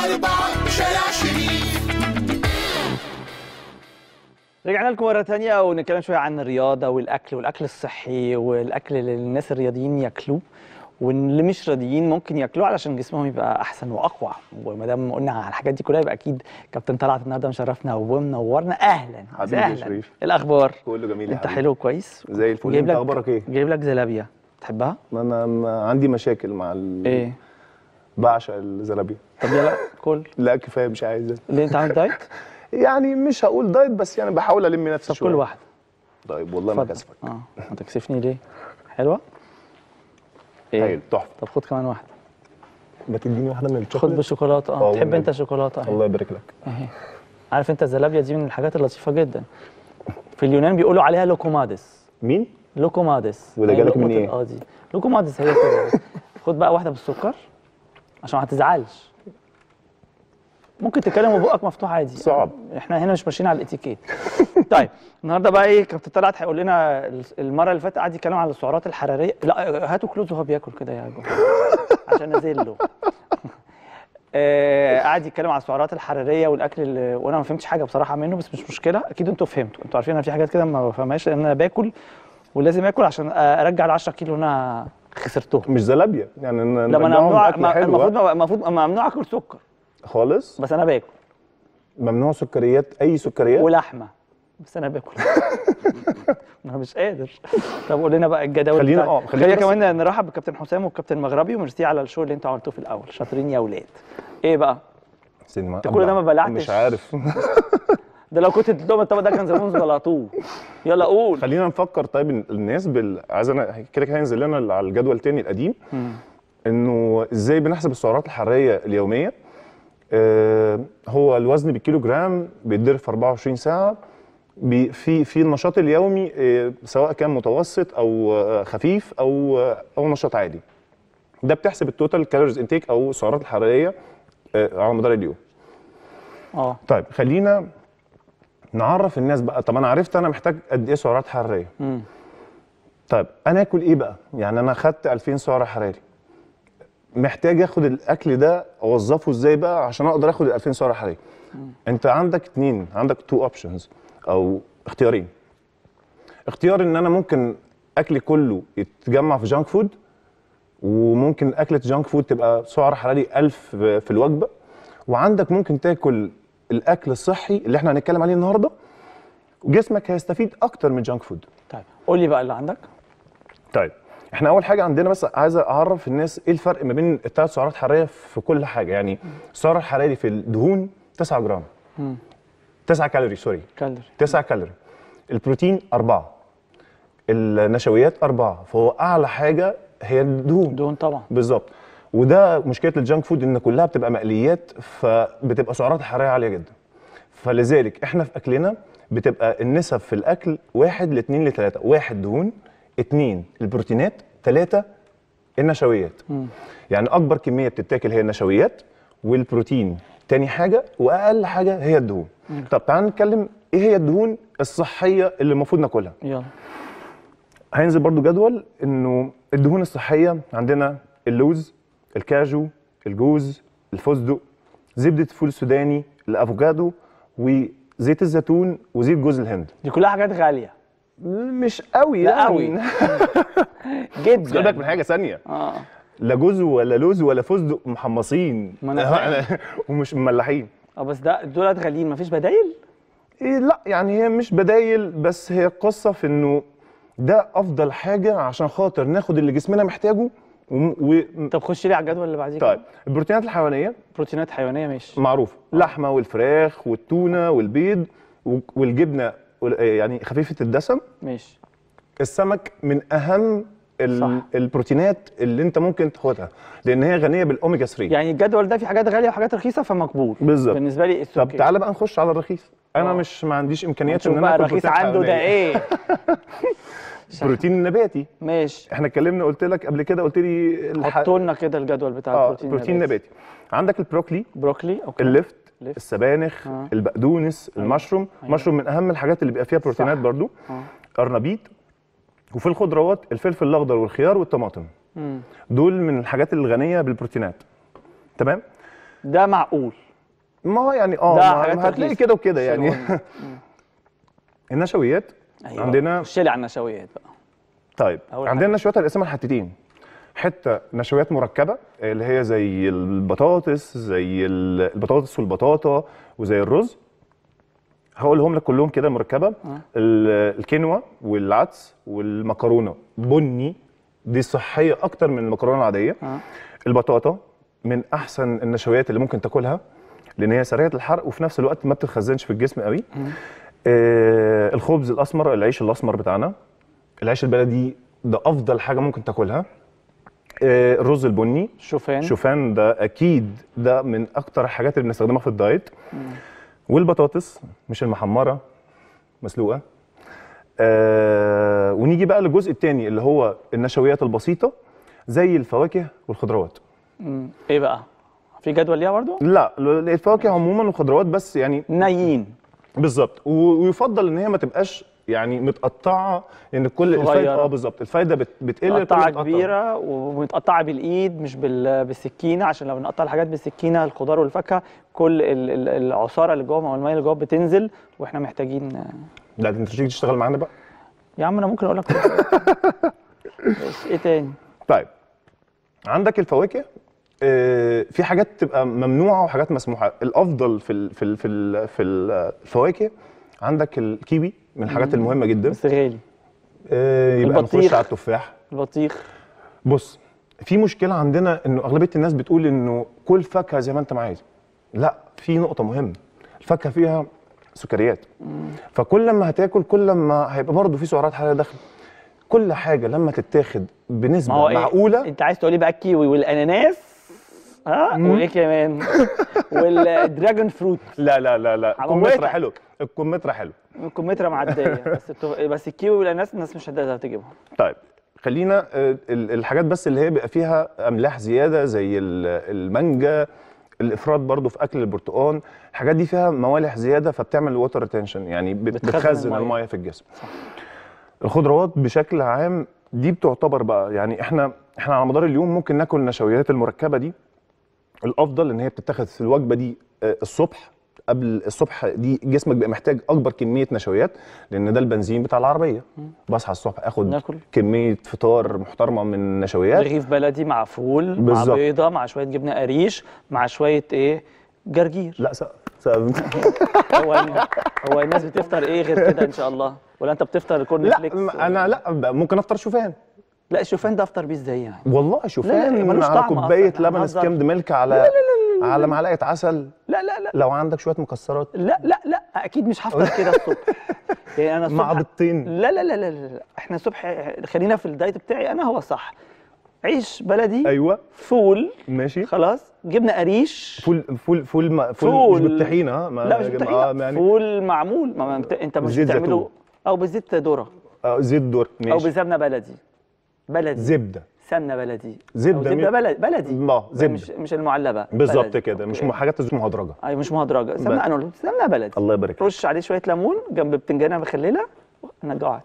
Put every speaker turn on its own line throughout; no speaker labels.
أربعة شارع شريف
رجعنا لكم مرة تانية ونتكلم شوية عن الرياضة والأكل والأكل الصحي والأكل اللي الناس الرياضيين ياكلوه واللي مش رياضيين ممكن ياكلوه علشان جسمهم يبقى أحسن وأقوى وما دام قلنا على الحاجات دي كلها يبقى أكيد كابتن طلعت النهارده مشرفنا ومنورنا أهلا
حبيبي يا
أهلا
شريف.
إيه الأخبار؟
كله جميل يا
أنت
حبيبي.
حلو كويس
زي الفل
جايب
انت
لك
اخبارك ايه؟
جايب لك زلابيا تحبها؟
ما انا ما عندي مشاكل مع ال...
إيه؟
بعشق الزلابيه
طب يلا كل
لا كفايه مش عايز
اللي أنت عامل دايت؟
يعني مش هقول دايت بس يعني بحاول الم نفسي
طب
شويه
كل واحدة
طيب والله ما
اتفضل.
كسفك
اه ما تكسفني ليه؟ حلوة؟
هايل تحفه
طب خد كمان واحدة
ما تديني واحده من
خد
الشوكولاته
بالشوكولاتة
اه
اه تحب
والنبي.
انت الشوكولاتة اهي
الله يبارك لك
اهي عارف انت الزلابيا دي من الحاجات اللطيفة جدا في اليونان بيقولوا عليها لوكومادس
مين؟
لوكومادس
وده
هي
جالك من
لقمة
ايه؟
القاضي لوكومادس هي كده خد بقى واحدة بالسكر عشان ما تزعلش ممكن تتكلم وبقك مفتوح عادي
صعب.
احنا هنا مش ماشيين على الاتيكيت طيب النهارده بقى ايه كابتن طلعت هيقول لنا المره اللي فاتت قعد يتكلم على السعرات الحراريه لا هاتوا كلوز وهو بياكل كده يا جو عشان ازله آه، قعد يتكلم على السعرات الحراريه والاكل اللي وانا ما فهمتش حاجه بصراحه منه بس مش مشكله اكيد انتوا فهمتوا انتوا عارفين انا في حاجات كده ما بفهمهاش لان انا باكل ولازم اكل عشان ارجع ال 10 كيلو اللي انا خسرتهم
مش زلابيا يعني ن-
لما انا
نرجعهم
ممنوع
أكل
ما-
حلو
المفروض
بقى.
المفروض ممنوع اكل سكر
خالص
بس انا باكل
ممنوع سكريات اي سكريات
ولحمه بس انا باكل انا مش قادر طب قول لنا بقى الجدول
خلينا-
بتاع-
اه، خلينا
خلينا
بس-
كمان نرحب بالكابتن حسام والكابتن مغربي وميرسي على الشو اللي انتوا عملتوه في الاول شاطرين يا اولاد ايه بقى
سينما
انت كل ده ما بلعتش؟
مش عارف
ده لو كنت اديتهم الطبق ده كان زمان زلطوه يلا قول
خلينا نفكر طيب إن الناس بال... عايز انا كده كده هينزل لنا على الجدول تاني القديم انه ازاي بنحسب السعرات الحراريه اليوميه آه هو الوزن بالكيلو جرام بيتضرب في 24 ساعه بي في في النشاط اليومي آه سواء كان متوسط او آه خفيف او آه او نشاط عادي ده بتحسب التوتال كالوريز انتيك او السعرات الحراريه آه على مدار اليوم
اه
طيب خلينا نعرف الناس بقى طب انا عرفت انا محتاج قد ايه سعرات حراريه
مم.
طيب انا اكل ايه بقى يعني انا خدت 2000 سعر حراري محتاج اخد الاكل ده اوظفه ازاي بقى عشان اقدر اخد ال 2000 سعر حراري انت عندك اتنين عندك تو اوبشنز او اختيارين اختيار ان انا ممكن اكلي كله يتجمع في جانك فود وممكن اكله جانك فود تبقى سعر حراري 1000 في في الوجبه وعندك ممكن تاكل الاكل الصحي اللي احنا هنتكلم عليه النهارده وجسمك هيستفيد اكتر من جانك فود
طيب قول لي بقى اللي عندك
طيب احنا اول حاجه عندنا بس عايز اعرف الناس ايه الفرق ما بين الثلاث سعرات حراريه في كل حاجه يعني السعر الحراري في الدهون 9 جرام 9 كالوري سوري
كالوري
9 كالوري البروتين 4 النشويات 4 فهو اعلى حاجه هي الدهون
دهون طبعا
بالظبط وده مشكله الجانك فود ان كلها بتبقى مقليات فبتبقى سعرات حراريه عاليه جدا فلذلك احنا في اكلنا بتبقى النسب في الاكل واحد لاثنين لثلاثه واحد دهون اثنين البروتينات ثلاثه النشويات يعني اكبر كميه بتتاكل هي النشويات والبروتين تاني حاجه واقل حاجه هي الدهون طب تعال نتكلم ايه هي الدهون الصحيه اللي المفروض ناكلها
يلا
هينزل برضو جدول انه الدهون الصحيه عندنا اللوز الكاجو الجوز الفستق زبده الفول السوداني الافوكادو وزيت الزيتون وزيت جوز الهند
دي كلها حاجات غاليه
مش قوي
لا
يعني.
قوي.
خد بالك من
جدا
حاجه ثانيه
اه
لا جوز ولا لوز ولا فستق محمصين
ما أنا فاهم.
ومش مملحين
اه بس ده دولت غاليين مفيش بدايل
إيه لا يعني هي مش بدايل بس هي قصه في انه ده افضل حاجه عشان خاطر ناخد اللي جسمنا محتاجه و... و...
طب خش لي على الجدول اللي بعديه
طيب البروتينات الحيوانيه
بروتينات حيوانيه ماشي
معروفه اللحمه والفراخ والتونه والبيض و- والجبنه وال- يعني خفيفه الدسم
ماشي
السمك من اهم ال...
صح.
البروتينات اللي انت ممكن تاخدها لان هي غنيه بالاوميجا 3
يعني الجدول ده فيه حاجات غاليه وحاجات رخيصه فمقبول
بالظبط.
بالنسبه لي
طب
اوكي
تعالى بقى نخش على الرخيص انا
آه.
مش ما عنديش امكانيات
نشوف
ان
بقى
انا اكل
الرخيص
بروتين
عنده ده
حيوانية.
ايه
البروتين النباتي
ماشي
احنا اتكلمنا قلت لك قبل كده قلت لي الح...
حطوا لنا كده الجدول بتاع
اه
البروتين
بروتين نباتي عندك البروكلي
بروكلي اوكي
اللفت
لفت.
السبانخ
آه.
البقدونس المشروم المشروم من اهم الحاجات اللي بيبقى فيها بروتينات
صح.
برضو
آه.
قرنبيط وفي الخضروات الفلفل الاخضر والخيار والطماطم
مم.
دول من الحاجات الغنيه بالبروتينات تمام
ده معقول
ما هو يعني اه
ده
ما-
حاجات
ما هتلاقي
رخيصة.
كده وكده يعني
شيلهم.
النشويات
أيوة.
عندنا
خش لي على النشويات بقى
طيب
أول
عندنا
حاجة.
النشويات هنقسمها لحتتين حته نشويات مركبه اللي هي زي البطاطس زي ال- البطاطس والبطاطا وزي الرز هقولهم لك كلهم كده مركبه ال- الكينوا والعدس والمكرونه بني دي صحيه اكتر من المكرونه العاديه
آه.
البطاطا من احسن النشويات اللي ممكن تاكلها لان هي سريعه الحرق وفي نفس الوقت ما بتتخزنش في الجسم قوي آه الخبز الاسمر العيش الاسمر بتاعنا العيش البلدي ده افضل حاجه ممكن تاكلها آه الرز البني
شوفان
شوفان ده اكيد ده من اكتر الحاجات اللي بنستخدمها في الدايت والبطاطس مش المحمره مسلوقه آه ونيجي بقى للجزء الثاني اللي هو النشويات البسيطه زي الفواكه والخضروات
مم. ايه بقى في جدول ليها برضو
لا الفواكه عموما والخضروات بس يعني
نايين
بالظبط و- ويفضل ان هي ما تبقاش يعني متقطعه لان كل الفايده
صغيرة.
اه بالظبط الفايده بت- بتقل كل
مقطعة
ما تقطع.
كبيرة ومتقطعة بالإيد مش بال- بالسكينة عشان لو نقطع الحاجات بالسكينة الخضار والفاكهة كل ال- ال- العصارة اللي جوه أو المية اللي جوه بتنزل وإحنا محتاجين
لا ده انت تيجي تشتغل معانا بقى
يا عم أنا ممكن أقول لك بس إيه تاني؟
طيب عندك الفواكه آه، في حاجات تبقى ممنوعه وحاجات مسموحه الافضل في ال في ال في ال في الفواكه عندك الكيوي من الحاجات المهمه جدا
بس غالي
آه، يبقى
البطيخ.
نخش على التفاح
البطيخ
بص في مشكله عندنا انه اغلبيه الناس بتقول انه كل فاكهه زي ما انت ما عايز لا في نقطه مهمه الفاكهه فيها سكريات فكل ما هتاكل كل ما هيبقى برضه في سعرات حراريه داخله كل حاجه لما تتاخد
ما
بنسبه
هو إيه؟
معقوله
أنت عايز تقولي بقى الكيوي والأناناس ها وإيه كمان؟ والدراجون فروت
لا لا لا لا
حمامتها.
الكمثرى حلو الكمثرى حلو
الكمثرى معدية بس التف- بس الكيوي والأناناس الناس مش هتقدر تجيبهم
طيب خلينا آه، ال- الحاجات بس اللي هي بيبقى فيها املاح زياده زي ال- المانجا الافراط برضو في اكل البرتقال الحاجات دي فيها موالح زياده فبتعمل ووتر ريتنشن يعني بت-
بتخزن
بتخزن
المية.
الميه في الجسم الخضروات بشكل عام دي بتعتبر بقى يعني احنا احنا على مدار اليوم ممكن ناكل النشويات المركبه دي الافضل ان هي بتتاخد في الوجبه دي آه، الصبح قبل الصبح دي جسمك بيبقى محتاج اكبر كميه نشويات لان ده البنزين بتاع العربيه بصحى الصبح اخد
ناكل.
كميه فطار محترمه من النشويات
رغيف بلدي مع فول مع
بالظبط.
بيضه مع شويه جبنه قريش مع شويه ايه جرجير
لا سقف سقف
هو هو الناس بتفطر ايه غير كده ان شاء الله ولا انت بتفطر كورن
لا
فليكس
م- انا لا ب- ممكن افطر شوفان
لا الشوفان ده افطر بيه ازاي يعني
والله
لا،
شوفان
ملوش
على
طعم
كوبايه
أصلاً،
لبن
هنهزر.
سكيمد ميلك على على معلقه عسل
لا لا لا
لو عندك شويه مكسرات
لا لا لا اكيد مش هفطر كده الصبح يعني انا
مع
الصبح
بيضتين
لا لا لا لا لا احنا الصبح خلينا في الدايت بتاعي انا هو صح عيش بلدي
ايوه
فول
ماشي
خلاص جبنه قريش
فول فول فول ما فول,
فول.
مش بالطحينه ها ما
لا مش
يا
بالطحينه
جماعة، آه، يعني
فول معمول ما ما انت, انت مش
زيت
بتعمله
زيتون.
او بزيت ذره
آه، زيت دور
او
ماشي
بسمنه بلدي بلدي
زبده
سمنه بلدي
زبدة
أو زبده
مين-
بلدي بلدي
اه زبده
مش مش المعلبه
بالظبط
بلدي.
كده مش
أوكي.
حاجات زيوت مهدرجه
ايوه مش مهدرجه سمنه
بلدي.
انا سمنه بلدي
الله يبارك فيك.
رش عليه شويه ليمون جنب بتنجانه مخلله انا جوعت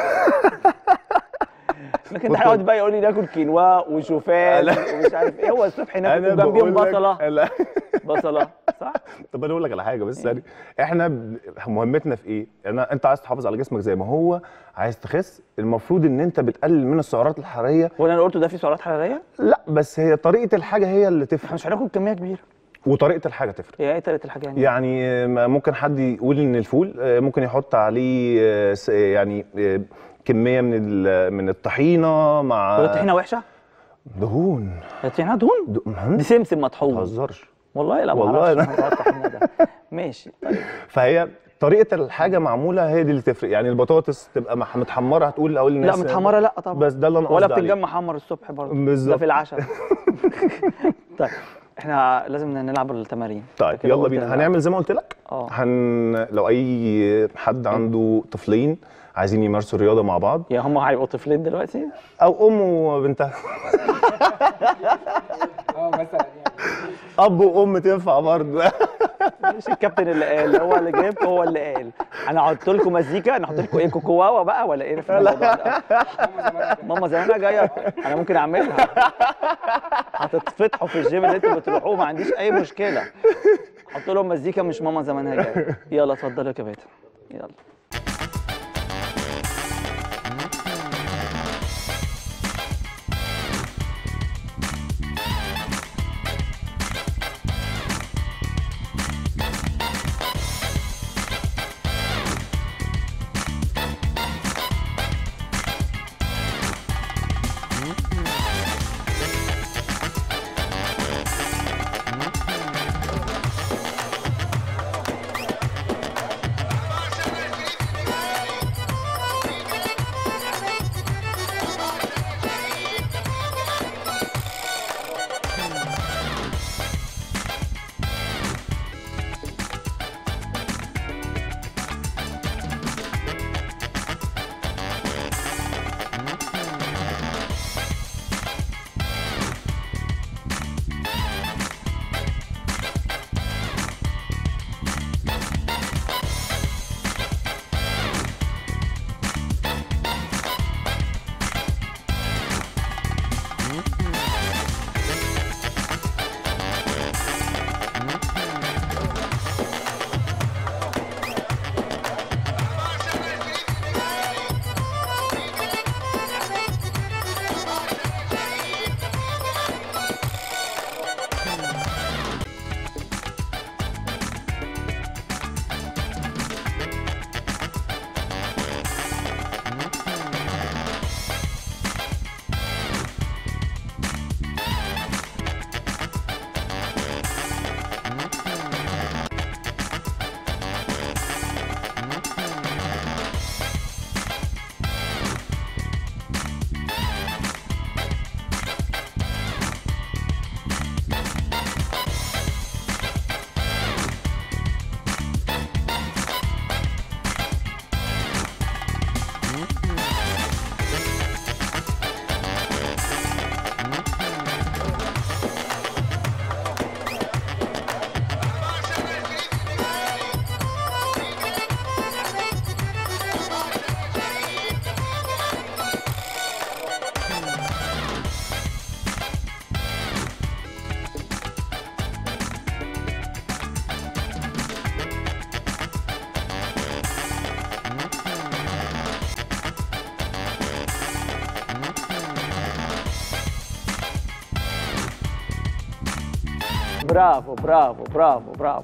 لكن ده هيقعد بقى يقول لي ناكل كينوا وشوفان ومش عارف ايه هو الصبح ناكل وجنبيهم
بقول لك-
بصله
لا
بصله صح؟
طب انا اقول لك على حاجه بس يعني احنا ب- مهمتنا في ايه؟ انا انت عايز تحافظ على جسمك زي ما هو عايز تخس المفروض ان انت بتقلل من السعرات الحراريه
هو انا قلته ده فيه سعرات حراريه؟
لا بس هي طريقه الحاجه هي اللي
احنا
تفرق
مش هناكل كميه كبيره
وطريقه الحاجه تفرق
هي ايه طريقه الحاجه يعني؟
يعني آه، ممكن حد يقول ان الفول آه، ممكن يحط عليه آه، س- يعني آه، كميه من ال- من الطحينه مع
هو الطحينه وحشه؟
دهون
هي الطحينه دهون؟
د- ما
دي سمسم
ما
مطحون
تهزرش
والله لا
والله
والله
أنا-
موضوع الطحينه ده ماشي طيب
فهي طريقه الحاجه معموله هي دي اللي تفرق يعني البطاطس تبقى مح- متحمره هتقول لاول
لا
الناس
متحمره لا طبعا
بس ده اللي انا
ولا
قصدي
بتنجان
عليه.
محمر الصبح برضه
بالظبط.
ده في العشاء طيب احنا لازم نلعب التمارين
طيب
أنت كده
يلا
قلت
بينا
نلعب.
هنعمل زي ما قلت لك
اه.
هن... لو اي حد عنده طفلين عايزين يمارسوا الرياضه مع بعض
يا هم هيبقوا طفلين دلوقتي
او ام وبنتها
اه مثلا يعني
اب وام تنفع برضه
مش الكابتن اللي قال هو اللي جاب هو اللي قال انا هحط لكم مزيكا انا هحط لكم ايه كوكواوا بقى ولا ايه في الموضوع ده ماما زمانها جايه انا ممكن اعملها هتتفتحوا في الجيم اللي انتوا بتروحوه ما عنديش اي مشكله حط لهم مزيكا مش ماما زمانها جايه يلا اتفضلوا يا كباتن يلا برافو برافو برافو برافو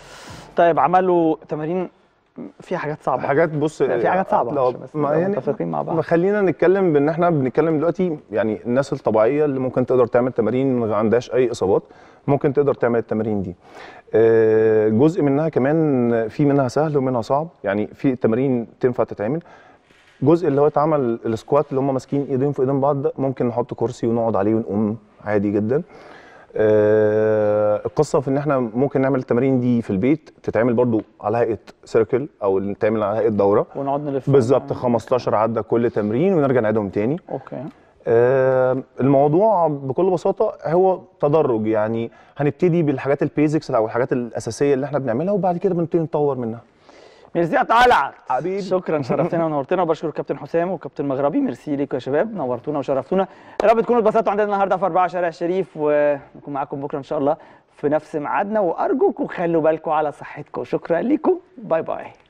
طيب عملوا تمارين فيها حاجات صعبه
حاجات بص
لا، في حاجات صعبة
لو-
عشان بس
ما
نبقى
يعني
متفقين مع بعض.
ما خلينا نتكلم بان احنا بنتكلم دلوقتي يعني الناس الطبيعيه اللي ممكن تقدر تعمل تمارين ما عندهاش اي اصابات ممكن تقدر تعمل التمارين دي آه، جزء منها كمان في منها سهل ومنها صعب يعني في تمارين تنفع تتعمل جزء اللي هو اتعمل السكوات اللي هم ماسكين ايدين في ايدين بعض ده ممكن نحط كرسي ونقعد عليه ونقوم عادي جدا آه، القصه في ان احنا ممكن نعمل التمارين دي في البيت تتعمل برضو على هيئه سيركل او تتعمل على هيئه دوره
ونقعد نلف
بالظبط 15 عده كل تمرين ونرجع نعيدهم تاني
اوكي
آه، الموضوع بكل بساطه هو تدرج يعني هنبتدي بالحاجات البيزكس او الحاجات الاساسيه اللي احنا بنعملها وبعد كده بنبتدي نطور منها
ميرسي يا طلعت
حبيبي.
شكرا شرفتنا ونورتنا وبشكر الكابتن حسام والكابتن مغربي ميرسي ليكم يا شباب نورتونا وشرفتونا يا رب تكونوا اتبسطتوا عندنا النهارده في 4 شارع الشريف ونكون معاكم بكره ان شاء الله في نفس ميعادنا وارجوكم خلوا بالكم على صحتكم شكرا ليكم باي باي